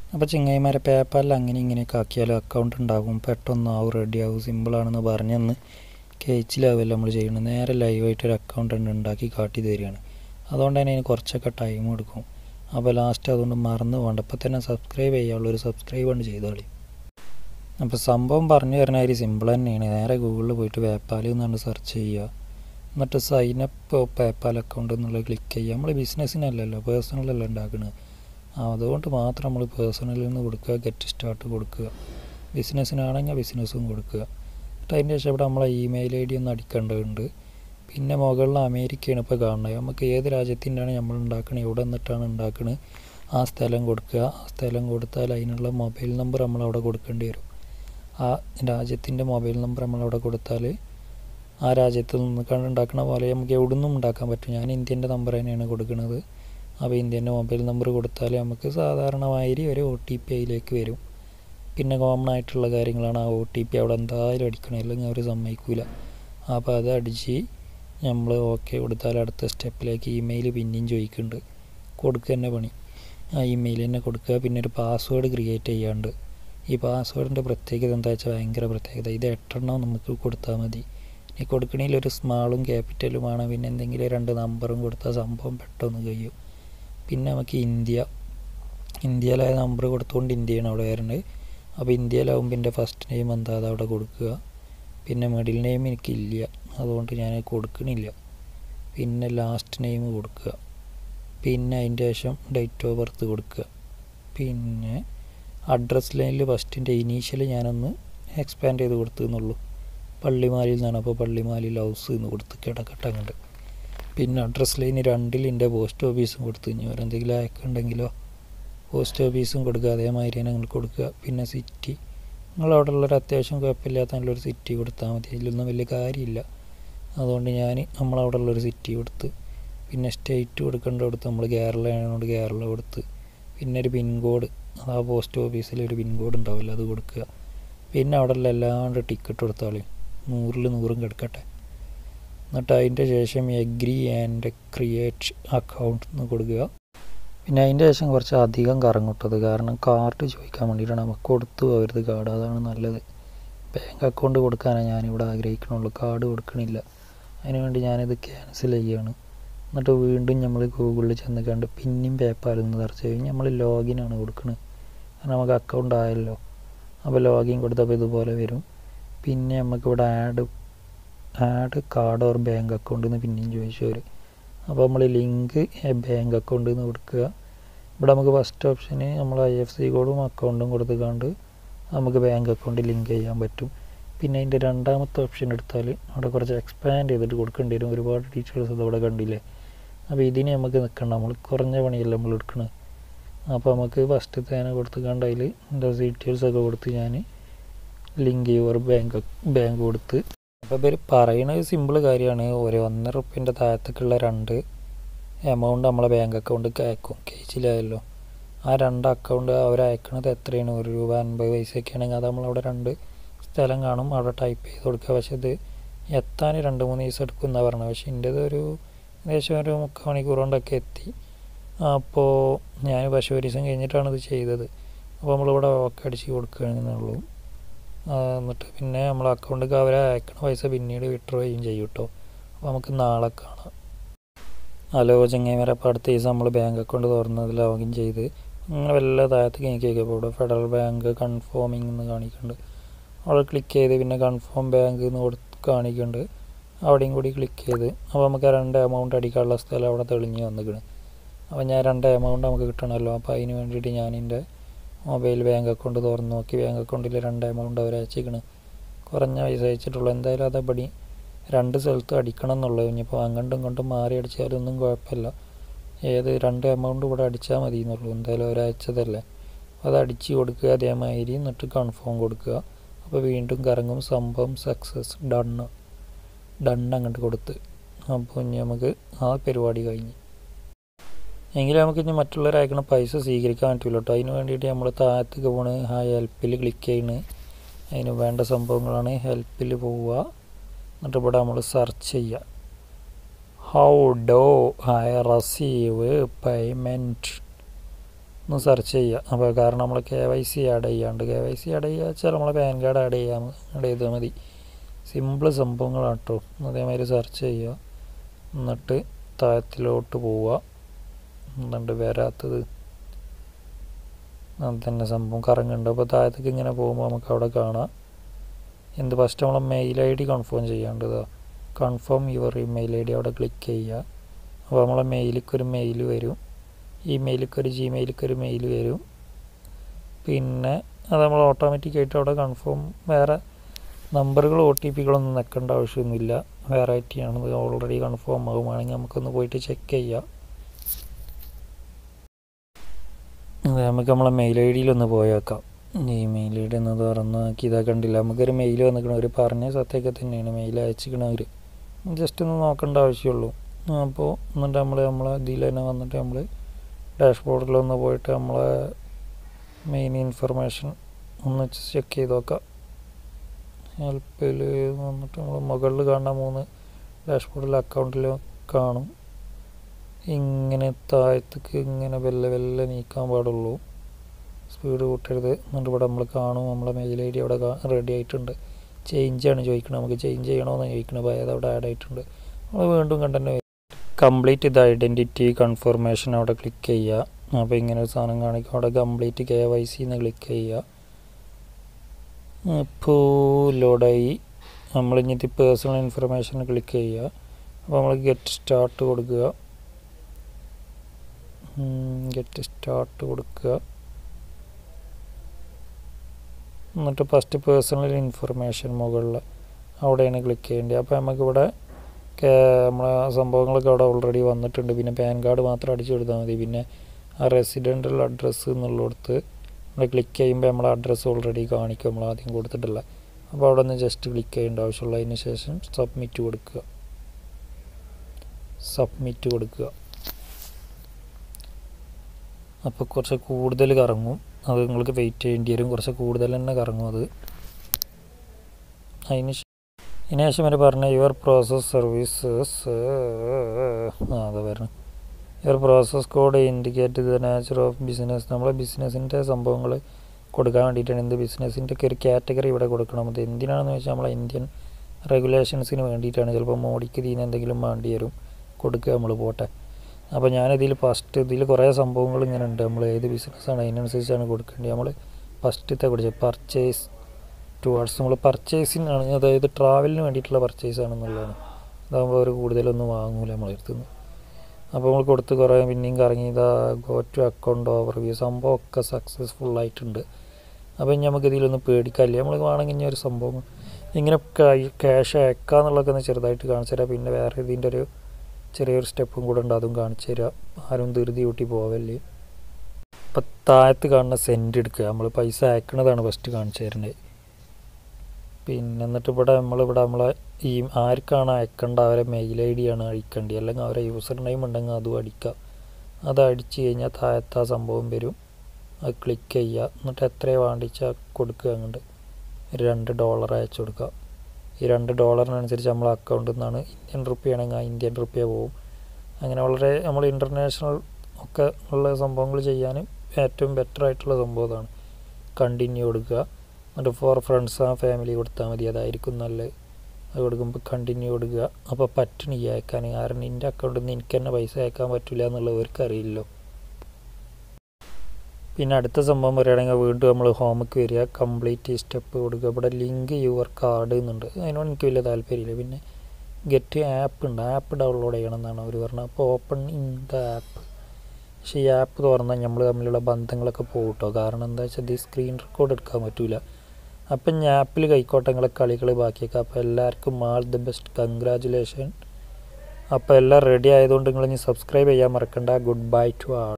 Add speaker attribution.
Speaker 1: അപ്പോൾ ചിങ്ങൈമാരെ പേപ്പാലിൽ അങ്ങനെ ഇങ്ങനെയൊക്കെ ആക്കിയാൽ അക്കൗണ്ട് ഉണ്ടാകും പെട്ടെന്ന് ആവും റെഡിയാവും സിമ്പിളാണെന്ന് പറഞ്ഞെന്ന് കേച്ചിലാവില്ല നമ്മൾ ചെയ്യുന്നത് നേരെ ലൈവായിട്ട് ഒരു അക്കൗണ്ട് ഉണ്ട് ഉണ്ടാക്കി കാട്ടി തരികയാണ് അതുകൊണ്ട് തന്നെ അതിന് കുറച്ചൊക്കെ ടൈം എടുക്കും അപ്പോൾ ലാസ്റ്റ് അതുകൊണ്ട് മറന്നു പോകണ്ട അപ്പോൾ തന്നെ സബ്സ്ക്രൈബ് ചെയ്യാനുള്ള ഒരു സബ്സ്ക്രൈബ് ആണ് ചെയ്തോളി അപ്പോൾ സംഭവം പറഞ്ഞു തരുന്ന കാര്യം സിമ്പിൾ തന്നെയാണ് നേരെ ഗൂഗിളിൽ പോയിട്ട് പേപ്പാലിൽ നിന്നാണ് സെർച്ച് ചെയ്യുക എന്നിട്ട് സൈനപ്പ് പേപ്പാൽ അക്കൗണ്ട് എന്നുള്ളത് ക്ലിക്ക് ചെയ്യുക നമ്മൾ ബിസിനസ്സിനല്ലല്ലോ പേഴ്സണലല്ല ഉണ്ടാക്കുന്നത് അതുകൊണ്ട് മാത്രം നമ്മൾ പേഴ്സണലിൽ നിന്ന് കൊടുക്കുക ഗെറ്റ് സ്റ്റാർട്ട് കൊടുക്കുക ബിസിനസ്സിനാണെങ്കിൽ ബിസിനസ്സും കൊടുക്കുക എന്നിട്ട് അതിൻ്റെ ശേഷം ഇവിടെ നമ്മളെ ഇമെയിൽ ഐ ഡി ഒന്ന് അടിക്കേണ്ടതുണ്ട് പിന്നെ മുകളിൽ അമേരിക്കയാണ് ഇപ്പോൾ കാണുന്നത് നമുക്ക് ഏത് രാജ്യത്തിൻ്റെയാണ് നമ്മൾ ഉണ്ടാക്കുന്നത് എവിടെ നിന്നിട്ടാണ് ഉണ്ടാക്കുന്നത് ആ സ്ഥലം കൊടുക്കുക ആ സ്ഥലം കൊടുത്താൽ അതിനുള്ള മൊബൈൽ നമ്പർ നമ്മൾ അവിടെ കൊടുക്കേണ്ടി വരും ആ രാജ്യത്തിൻ്റെ മൊബൈൽ നമ്പർ നമ്മളവിടെ കൊടുത്താൽ ആ രാജ്യത്ത് നിന്ന് കണ്ട് ഉണ്ടാക്കുന്ന പോലെ നമുക്ക് എവിടെ നിന്നും ഉണ്ടാക്കാൻ പറ്റും ഞാൻ ഇന്ത്യൻ്റെ നമ്പർ തന്നെയാണ് കൊടുക്കുന്നത് അപ്പോൾ ഇന്ത്യൻ്റെ മൊബൈൽ നമ്പർ കൊടുത്താൽ നമുക്ക് സാധാരണമാതിരി ഒരു ഒ ടി പി അതിലേക്ക് വരും പിന്നെ കോമൺ ആയിട്ടുള്ള കാര്യങ്ങളാണ് ആ ഒ ടി പി അവിടെ എന്തായാലും അടിക്കണം അല്ലെങ്കിൽ അവർ സമ്മതിക്കില്ല അപ്പോൾ അത് അടിച്ച് നമ്മൾ ഓക്കെ കൊടുത്താൽ അടുത്ത സ്റ്റെപ്പിലേക്ക് ഇമെയിൽ പിന്നെയും ചോദിക്കുന്നുണ്ട് കൊടുക്കുക തന്നെ പണി ആ ഇമെയിൽ തന്നെ കൊടുക്കുക പിന്നെ ഒരു പാസ്വേഡ് ക്രിയേറ്റ് ചെയ്യാണ്ട് ഈ പാസ്വേഡിൻ്റെ പ്രത്യേകത എന്താ വെച്ചാൽ ഭയങ്കര പ്രത്യേകത ഇത് എട്ടെണ്ണം നമുക്ക് കൊടുത്താൽ മതി ഈ കൊടുക്കണേൽ ഒരു സ്മാളും ക്യാപിറ്റലുമാണ് പിന്നെ എന്തെങ്കിലും രണ്ട് നമ്പറും കൊടുത്താൽ സംഭവം പെട്ടെന്ന് കഴിയും പിന്നെ നമുക്ക് ഇന്ത്യ ഇന്ത്യയിലായ നമ്പർ കൊടുത്തുകൊണ്ട് ഇന്ത്യയാണ് അവിടെ വരുന്നത് അപ്പോൾ ഇന്ത്യയിലാവുമ്പോൾ എൻ്റെ ഫസ്റ്റ് നെയിം എന്താ അത് അവിടെ കൊടുക്കുക പിന്നെ മിഡിൽ നെയിം എനിക്കില്ല അതുകൊണ്ട് ഞാൻ കൊടുക്കണില്ല പിന്നെ ലാസ്റ്റ് നെയിം കൊടുക്കുക പിന്നെ അതിൻ്റെ ശേഷം ഡേറ്റ് ഓഫ് ബർത്ത് കൊടുക്കുക പിന്നെ അഡ്രസ് ലൈനിൽ ഫസ്റ്റിൻ്റെ ഇനീഷ്യൽ ഞാനൊന്ന് എക്സ്പാൻഡ് ചെയ്ത് കൊടുത്തു എന്നുള്ളൂ പള്ളിമാലിൽ നിന്നാണ് അപ്പോൾ പള്ളിമാലിൽ ഹൗസ് എന്ന് കൊടുത്ത് കിടക്കട്ടെ അങ്ങോട്ട് പിന്നെ അഡ്രസ് ലൈന് രണ്ടിൽ എൻ്റെ പോസ്റ്റ് ഓഫീസും കൊടുത്തു ഇനി എന്തെങ്കിലും അയക്കുണ്ടെങ്കിലോ പോസ്റ്റ് ഓഫീസും കൊടുക്കുക അതേമാതിരി തന്നെ നിങ്ങൾ കൊടുക്കുക പിന്നെ സിറ്റി നിങ്ങൾ അവിടെ ഉള്ളൊരു അത്യാവശ്യം കുഴപ്പമില്ലാത്ത നല്ലൊരു സിറ്റി കൊടുത്താൽ മതി അതിലൊന്നും വലിയ കാര്യമില്ല അതുകൊണ്ട് ഞാൻ നമ്മളവിടെ ഉള്ളൊരു സിറ്റി കൊടുത്ത് പിന്നെ സ്റ്റേറ്റ് കൊടുക്കേണ്ട കൊടുത്ത് നമ്മൾ കേരള ആയതുകൊണ്ട് കേരള കൊടുത്ത് പിന്നെ ഒരു പിൻകോഡ് ആ പോസ്റ്റ് ഓഫീസിൽ ഒരു പിൻകോഡ് ഉണ്ടാവില്ല അത് കൊടുക്കുക പിന്നെ അവിടെ ഉള്ള എല്ലാണ്ട് ടിക്കറ്റ് കൊടുത്താളി നൂറിൽ നൂറും കിടക്കട്ടെ എന്നിട്ട് അതിൻ്റെ ശേഷം എഗ്രി ആൻഡ് ക്രിയേറ്റ് അക്കൗണ്ട് എന്ന് കൊടുക്കുക പിന്നെ അതിൻ്റെ ശേഷം കുറച്ച് അധികം കറങ്ങുട്ടത് കാരണം കാർഡ് ചോദിക്കാൻ വേണ്ടിയിട്ടാണ് നമുക്ക് കൊടുത്തു പോകരുത് കാർഡ് അതാണ് നല്ലത് ബാങ്ക് അക്കൗണ്ട് കൊടുക്കാനാണ് ഞാനിവിടെ ആഗ്രഹിക്കണുള്ളൂ കാർഡ് കൊടുക്കണില്ല അതിനുവേണ്ടി ഞാനിത് ക്യാൻസൽ ചെയ്യുകയാണ് എന്നിട്ട് വീണ്ടും നമ്മൾ ഗൂഗിളിൽ ചെന്ന് കണ്ട് പിന്നെയും പേപ്പാലിൽ നിന്ന് സെർച്ച് ചെയ്യും നമ്മൾ ലോഗിനാണ് കൊടുക്കുന്നത് കാരണം നമുക്ക് അക്കൗണ്ട് ആയല്ലോ അപ്പോൾ ലോഗിൻ കൊടുത്തപ്പോൾ ഇതുപോലെ വരും പിന്നെ നമുക്കിവിടെ add add card or bank account എന്ന് പിന്നെയും ചോദിച്ചു വരും അപ്പോൾ നമ്മൾ ലിങ്ക് ബാങ്ക് അക്കൗണ്ട് എന്ന് കൊടുക്കുക ഇവിടെ നമുക്ക് ഫസ്റ്റ് ഓപ്ഷന് നമ്മൾ ഐ എഫ് സി കോഡും അക്കൗണ്ടും കൊടുത്തുകൊണ്ട് നമുക്ക് ബാങ്ക് അക്കൗണ്ട് ലിങ്ക് ചെയ്യാൻ പറ്റും പിന്നെ അതിൻ്റെ രണ്ടാമത്തെ ഓപ്ഷൻ എടുത്താൽ അവിടെ കുറച്ച് എക്സ്പാൻഡ് ചെയ്തിട്ട് കൊടുക്കേണ്ടി വരും ഒരുപാട് ഡീറ്റെയിൽസ് അതവിടെ കണ്ടില്ലേ അപ്പോൾ ഇതിന് നമുക്ക് നിൽക്കണം നമ്മൾ കുറഞ്ഞ പണിയല്ല നമ്മൾ എടുക്കുന്നത് അപ്പോൾ നമുക്ക് ഫസ്റ്റ് തേന കൊടുത്ത് കണ്ട് അതിൽ എൻ്റെ ഡീറ്റെയിൽസ് ഒക്കെ കൊടുത്ത് ഞാൻ ലിങ്ക് യുവർ ബാങ്ക് ബാങ്ക് കൊടുത്ത് അപ്പോൾ ഇവർ പറയുന്നത് സിമ്പിൾ കാര്യമാണ് ഒരു ഒന്നര റുപ്യൻ്റെ താഴത്തേക്കുള്ള രണ്ട് എമൗണ്ട് നമ്മളെ ബാങ്ക് അക്കൗണ്ടിലേക്ക് അയക്കും കേസിലായല്ലോ ആ രണ്ട് അക്കൗണ്ട് അവർ അയക്കണത് എത്രയാണ് ഒരു രൂപ അൻപത് പൈസയൊക്കെ ആണെങ്കിൽ അത് നമ്മളവിടെ രണ്ട് സ്ഥലം കാണും അവിടെ ടൈപ്പ് ചെയ്ത് കൊടുക്കുക പക്ഷെ ഇത് എത്താൻ രണ്ട് മൂന്ന് ദിവസം എടുക്കും എന്നാണ് പറഞ്ഞത് പക്ഷെ എൻ്റേത് ഒരു ഏകദേശം ഒരു മുക്കാൽ മണിക്കൂർ കൊണ്ടൊക്കെ എത്തി അപ്പോൾ ഞാൻ പക്ഷേ ഒരു ദിവസം കഴിഞ്ഞിട്ടാണ് ഇത് ചെയ്തത് അപ്പോൾ നമ്മളിവിടെ ഓക്കെ അടിച്ച് കൊടുക്കുകയാണെന്നുള്ളൂ എന്നിട്ട് പിന്നെ നമ്മൾ അക്കൗണ്ടിലേക്ക് അവരെ അയക്കണ പൈസ പിന്നീട് വിഡ്രോ ചെയ്യും ചെയ്യും കേട്ടോ അപ്പോൾ നമുക്ക് നാളെ കാണാം ഹലോ ചങ്ങൈമാരെ അപ്പോൾ അടുത്ത ദിവസം നമ്മൾ ബാങ്ക് അക്കൗണ്ട് തുറന്നത് ലോഗിൻ ചെയ്ത് അങ്ങനെ വല്ല താഴത്തേക്ക് എനിക്ക് കേൾക്കും ഇവിടെ ഫെഡറൽ ബാങ്ക് കൺഫേമിംഗ് എന്ന് കാണിക്കുന്നുണ്ട് അവിടെ ക്ലിക്ക് ചെയ്ത് പിന്നെ കൺഫേം ബാങ്ക് എന്ന് കൊടുത്ത് കാണിക്കുന്നുണ്ട് അവിടെയും കൂടി ക്ലിക്ക് ചെയ്ത് അപ്പോൾ നമുക്ക് രണ്ട് എമൗണ്ട് അടിക്കാനുള്ള സ്ഥലം അവിടെ തെളിഞ്ഞ് വന്നിക്കണ് അപ്പോൾ ഞാൻ രണ്ട് എമൗണ്ട് നമുക്ക് കിട്ടണമല്ലോ അപ്പോൾ അതിന് വേണ്ടിയിട്ട് ഞാൻ എൻ്റെ മൊബൈൽ ബാങ്ക് അക്കൗണ്ട് തുറന്ന് നോക്കി ബാങ്ക് അക്കൗണ്ടിൽ രണ്ട് എമൗണ്ട് അവർ അയച്ചിക്കണ് കുറഞ്ഞ പൈസ അയച്ചിട്ടുള്ളൂ എന്തായാലും അതപടി രണ്ട് സ്ഥലത്ത് അടിക്കണം എന്നുള്ളത് ഇനിയിപ്പോൾ അങ്ങോട്ടും ഇങ്ങോട്ടും മാറി അടിച്ചാലൊന്നും കുഴപ്പമില്ല ഏത് രണ്ട് എമൗണ്ട് ഇവിടെ അടിച്ചാൽ മതി എന്നുള്ളൂ എന്തായാലും അവർ അയച്ചതല്ലേ അത് അടിച്ച് കൊടുക്കുക അതേമാതിരി എന്നിട്ട് കൺഫേം കൊടുക്കുക അപ്പോൾ വീണ്ടും കറങ്ങും സംഭവം സക്സസ് ഡണ്ണ് ഡണ്ണ് അങ്ങോട്ട് കൊടുത്ത് അപ്പോൾ ഇനി നമുക്ക് ആ പരിപാടി കഴിഞ്ഞ് എങ്കിലും നമുക്ക് ഇനി മറ്റുള്ളവർ അയക്കണ പൈസ സ്വീകരിക്കാൻ പറ്റില്ല കേട്ടോ അതിന് വേണ്ടിയിട്ട് നമ്മൾ താഴത്തേക്ക് പോണ് ആ ഹെൽപ്പിൽ ക്ലിക്ക് ചെയ്യണ് അതിന് വേണ്ട സംഭവങ്ങളാണ് ഹെൽപ്പിൽ പോവുക എന്നിട്ട് ഇവിടെ നമ്മൾ സെർച്ച് ചെയ്യുക how do I receive payment ഒന്ന് സെർച്ച് ചെയ്യുക അപ്പോൾ കാരണം നമ്മൾ കെ വൈ സി ആഡ് ചെയ്യാണ്ട് കെ വൈ സി ആഡ് ചെയ്യുക വെച്ചാൽ നമ്മളെ പാൻ കാർഡ് ആഡ് ചെയ്യാൻ ആഡ് ചെയ്താൽ മതി സിമ്പിൾ സംഭവങ്ങളാണ് കേട്ടോ അതേമാതിരി സെർച്ച് ചെയ്യുക എന്നിട്ട് താഴത്തിലോട്ട് പോവുക എന്നിട്ട് വരാത്തത് അത് തന്നെ സംഭവം കറങ്ങുന്നുണ്ട് അപ്പോൾ താഴത്തേക്ക് ഇങ്ങനെ പോകുമ്പോൾ നമുക്ക് അവിടെ കാണാം എന്ത് ഫസ്റ്റ് നമ്മളെ മെയിൽ ഐ ഡി കൺഫേം ചെയ്യാണ്ടത് confirm your email I D അവിടെ ക്ലിക്ക് ചെയ്യുക അപ്പോൾ നമ്മളെ മെയിലേക്ക് ഒരു മെയിൽ വരും ഇമെയിലേക്ക് ഒരു ജിമെയിലേക്ക് ഒരു മെയിൽ വരും പിന്നെ അത് നമ്മൾ ഓട്ടോമാറ്റിക്കായിട്ട് അവിടെ കൺഫേം വേറെ നമ്പറുകൾ ഒ ടി പികളൊന്നും നിൽക്കേണ്ട ആവശ്യമൊന്നുമില്ല വെറൈറ്റി ആണ് ഓൾറെഡി കൺഫേം ആകുവാണെങ്കിൽ നമുക്കൊന്ന് പോയിട്ട് ചെക്ക് ചെയ്യാം അതെ നമുക്ക് നമ്മളെ മെയിൽ ഐ ഡിയിലൊന്ന് പോയേക്കാം ഈ മെയിൽ ഐ ഡി ഒന്ന് തുറന്ന് നോക്കി ഇതാ കണ്ടില്ല നമുക്കൊരു മെയിൽ വന്നിക്കണം അവർ പറഞ്ഞ സത്യമൊക്കെ തന്നെയാണ് മെയിൽ അയച്ചിക്കണ അവർ ജസ്റ്റ് ഒന്ന് നോക്കേണ്ട ആവശ്യമുള്ളൂ അപ്പോൾ എന്നിട്ട് നമ്മൾ നമ്മളെ ഇതിൽ തന്നെ വന്നിട്ട് നമ്മൾ ഡാഷ്ബോർഡിലൊന്ന് പോയിട്ട് നമ്മളെ മെയിൻ ഇൻഫർമേഷൻ ഒന്ന് ചെക്ക് ചെയ്ത് നോക്കാം ഹെൽപ്പിൽ വന്നിട്ട് നമ്മൾ മുകളിൽ കാണുന്ന മൂന്ന് ഡാഷ്ബോർഡിൽ അക്കൗണ്ടിൽ കാണും ഇങ്ങനെ താഴത്തേക്ക് ഇങ്ങനെ വെല്ലെ വെല്ലെ നീക്കാൻ പാടുള്ളൂ സ്പീഡ് കൂട്ടരുത് എന്നിട്ട് ഇവിടെ നമ്മൾ കാണും നമ്മളെ മെയിൽ ഐ ഡി അവിടെ റെഡി ആയിട്ടുണ്ട് ചേഞ്ചാണ് ചോദിക്കുന്നത് നമുക്ക് ചേഞ്ച് ചെയ്യണമെന്ന് ചോദിക്കുന്നത് അപ്പോൾ അത് അവിടെ ആഡ് ആയിട്ടുണ്ട് നമ്മൾ വീണ്ടും കണ്ടന്റ് കംപ്ലീറ്റ് ഇത് ഐഡൻറ്റിറ്റി കൺഫർമേഷൻ അവിടെ ക്ലിക്ക് ചെയ്യുക അപ്പോൾ ഇങ്ങനെ ഒരു സാധനം കാണിക്കും അവിടെ കംപ്ലീറ്റ് കെ വൈ സി എന്ന് ക്ലിക്ക് ചെയ്യുക ഇപ്പോൾ ലോഡായി നമ്മൾ ഇനിയിട്ട് പേഴ്സണൽ ഇൻഫർമേഷൻ ക്ലിക്ക് ചെയ്യുക അപ്പോൾ നമ്മൾ ഗെറ്റ് സ്റ്റാർട്ട് കൊടുക്കുക ഗെറ്റ് സ്റ്റാർട്ട് കൊടുക്കുക എന്നിട്ട് ഫസ്റ്റ് പേഴ്സണൽ ഇൻഫർമേഷൻ മുകളിൽ അവിടെയാണ് ക്ലിക്ക് ചെയ്യേണ്ടത് അപ്പോൾ നമുക്കിവിടെ നമ്മളെ സംഭവങ്ങളൊക്കെ അവിടെ ഓൾറെഡി വന്നിട്ടുണ്ട് പിന്നെ പാൻ കാർഡ് മാത്രം അടിച്ചു കൊടുത്താൽ മതി പിന്നെ ആ റെസിഡൻ്റൽ അഡ്രസ്സ് എന്നുള്ളിടത്ത് നമ്മൾ ക്ലിക്ക് ചെയ്യുമ്പോൾ നമ്മളെ അഡ്രസ്സ് ഓൾറെഡി കാണിക്കും നമ്മൾ ആദ്യം കൊടുത്തിട്ടില്ല അപ്പോൾ അവിടെ നിന്ന് ജസ്റ്റ് ക്ലിക്ക് ചെയ്യേണ്ട ആവശ്യമുള്ള അതിന് ശേഷം സബ്മിറ്റ് കൊടുക്കുക സബ്മിറ്റ് കൊടുക്കുക അപ്പോൾ കുറച്ച് കൂടുതൽ കറങ്ങും അത് നിങ്ങൾക്ക് വെയിറ്റ് ചെയ്യേണ്ടി വരും കുറച്ച് കൂടുതൽ തന്നെ കറങ്ങും അത് അതിന് ഇതിന് ശേഷം അവർ പറഞ്ഞ യുവർ പ്രോസസ് സർവീസസ് ആ അതാ പറഞ്ഞു your process code indicate the nature of business നമ്മളെ ബിസിനസ്സിൻ്റെ സംഭവങ്ങൾ കൊടുക്കാൻ വേണ്ടിയിട്ടാണ് എന്ത് ബിസിനസ്സിൻ്റെ ഒക്കെ ഒരു കാറ്റഗറി ഇവിടെ കൊടുക്കണം അത് എന്തിനാണെന്ന് വെച്ചാൽ നമ്മളെ ഇന്ത്യൻ റെഗുലേഷൻസിന് വേണ്ടിയിട്ടാണ് ചിലപ്പോൾ മോഡിക്ക് ഇതിന് എന്തെങ്കിലും വേണ്ടി വരും കൊടുക്കുക നമ്മൾ പോട്ടെ അപ്പോൾ ഞാനിതിൽ ഫസ്റ്റ് ഇതിൽ കുറേ സംഭവങ്ങൾ ഇങ്ങനെ ഉണ്ട് നമ്മൾ ഏത് ബിസിനസ്സാണ് അതിനനുസരിച്ചാണ് കൊടുക്കേണ്ടത് നമ്മൾ ഫസ്റ്റത്തെ കുറിച്ച് പർച്ചേസ് ടുവാർഡ്സ് നമ്മൾ പർച്ചേസിനാണ് അതായത് ട്രാവലിന് വേണ്ടിയിട്ടുള്ള പർച്ചേസ് ആണെന്നുള്ളതാണ് അതാകുമ്പോൾ അവർ കൂടുതലൊന്നും വാങ്ങൂല നമ്മളെ അടുത്തുനിന്ന് അപ്പോൾ നമ്മൾ കൊടുത്ത് കുറേ പിന്നെയും കറങ്ങി ഇതാ ഗോ ടു അക്കൗണ്ട് ഓവർവ്യൂ സംഭവമൊക്കെ സക്സസ്ഫുൾ ആയിട്ടുണ്ട് അപ്പോൾ ഇനി നമുക്ക് ഇതിലൊന്നും പേടിക്കാനില്ല നമ്മൾ വേണമെങ്കിൽ ഇനി ഒരു സംഭവം ഇങ്ങനെ ക്യാഷ് അയക്കാന്നുള്ളതൊക്കെ ഒന്ന് ചെറുതായിട്ട് കാണിച്ചു തരാം പിന്നെ വേറെ ഇതിൻ്റെ ഒരു ചെറിയൊരു സ്റ്റെപ്പും കൂടെ ഉണ്ട് അതും കാണിച്ചു തരാം ആരും ധൃതി കൂട്ടി പോവല്ലേ അപ്പം താഴത്ത് കാണുന്ന സെൻറ്റ് എടുക്കുക നമ്മൾ പൈസ അയക്കണതാണ് ഫസ്റ്റ് കാണിച്ചു തരുന്നത് പിന്നെ എന്നിട്ട് ഇവിടെ നമ്മളിവിടെ നമ്മളെ ഈ ആർക്കാണ് അയക്കേണ്ട അവരെ മെയിൽ ഐ ഡി ആണ് അയക്കേണ്ടത് അല്ലെങ്കിൽ അവരെ യൂസർ നെയിം ഉണ്ടെങ്കിൽ അതും അടിക്കുക അത് അടിച്ച് കഴിഞ്ഞാൽ താഴത്തെ ആ സംഭവം വരും അത് ക്ലിക്ക് ചെയ്യുക എന്നിട്ട് എത്രയാണ് വേണ്ടിച്ചാൽ കൊടുക്കുക അങ്ങോട്ട് ഒരു രണ്ട് ഡോളർ അയച്ചു കൊടുക്കുക ഈ രണ്ട് ഡോളറിനനുസരിച്ച് നമ്മളെ അക്കൗണ്ടിൽ നിന്നാണ് ഇന്ത്യൻ റുപ്യ ആണെങ്കിൽ ആ ഇന്ത്യൻ റുപ്യ പോവും അങ്ങനെ വളരെ നമ്മൾ ഇൻ്റർനാഷണൽ ഒക്കെ ഉള്ള സംഭവങ്ങൾ ചെയ്യാൻ ഏറ്റവും ബെറ്റർ ആയിട്ടുള്ള സംഭവം ഇതാണ് കണ്ടിന്യൂ കൊടുക്കുക എന്നിട്ട് ഫോർ ഫ്രണ്ട്സ് ആ ഫാമിലി കൊടുത്താൽ മതി അതായിരിക്കും നല്ലത് അത് കൊടുക്കുമ്പോൾ കണ്ടിന്യൂ കൊടുക്കുക അപ്പോൾ പറ്റണില്ല അയക്കാൻ കാരണം എൻ്റെ അക്കൗണ്ടിൽ നിന്ന് എനിക്ക് തന്നെ പൈസ അയക്കാൻ പറ്റില്ല എന്നുള്ളവർക്ക് അറിയില്ലല്ലോ പിന്നെ അടുത്ത സംഭവം പറയുകയാണെങ്കിൽ വീണ്ടും നമ്മൾ ഹോമിക്ക് വരിക കംപ്ലീറ്റ് സ്റ്റെപ്പ് കൊടുക്കുക ഇവിടെ ലിങ്ക് യുവർ കാർഡ് എന്നുണ്ട് അതിനോട് എനിക്ക് വലിയ താല്പര്യമില്ല പിന്നെ ഗെറ്റ് ആപ്പ് ഉണ്ട് ആപ്പ് ഡൗൺലോഡ് ചെയ്യണം എന്നാണ് അവർ പറഞ്ഞത് അപ്പോൾ ഓപ്പൺ ഇൻ ദ ആപ്പ് പക്ഷേ ഈ ആപ്പ് തുറന്നാൽ നമ്മൾ തമ്മിലുള്ള ബന്ധങ്ങളൊക്കെ പോകും കേട്ടോ കാരണം എന്താ വെച്ചാൽ ഇത് സ്ക്രീൻ റെക്കോർഡ് എടുക്കാൻ പറ്റില്ല അപ്പം ഞാൻ ആപ്പിൽ കൈക്കോട്ടെ നിങ്ങളെ കളികൾ ബാക്കിയൊക്കെ അപ്പോൾ എല്ലാവർക്കും ആൾ ദി ബെസ്റ്റ് കൺഗ്രാജുലേഷൻ അപ്പോൾ എല്ലാം റെഡി ആയതുകൊണ്ട് നിങ്ങൾ ഇനി സബ്സ്ക്രൈബ് ചെയ്യാൻ മറക്കണ്ട ഗുഡ് ബൈ ടു ആൾ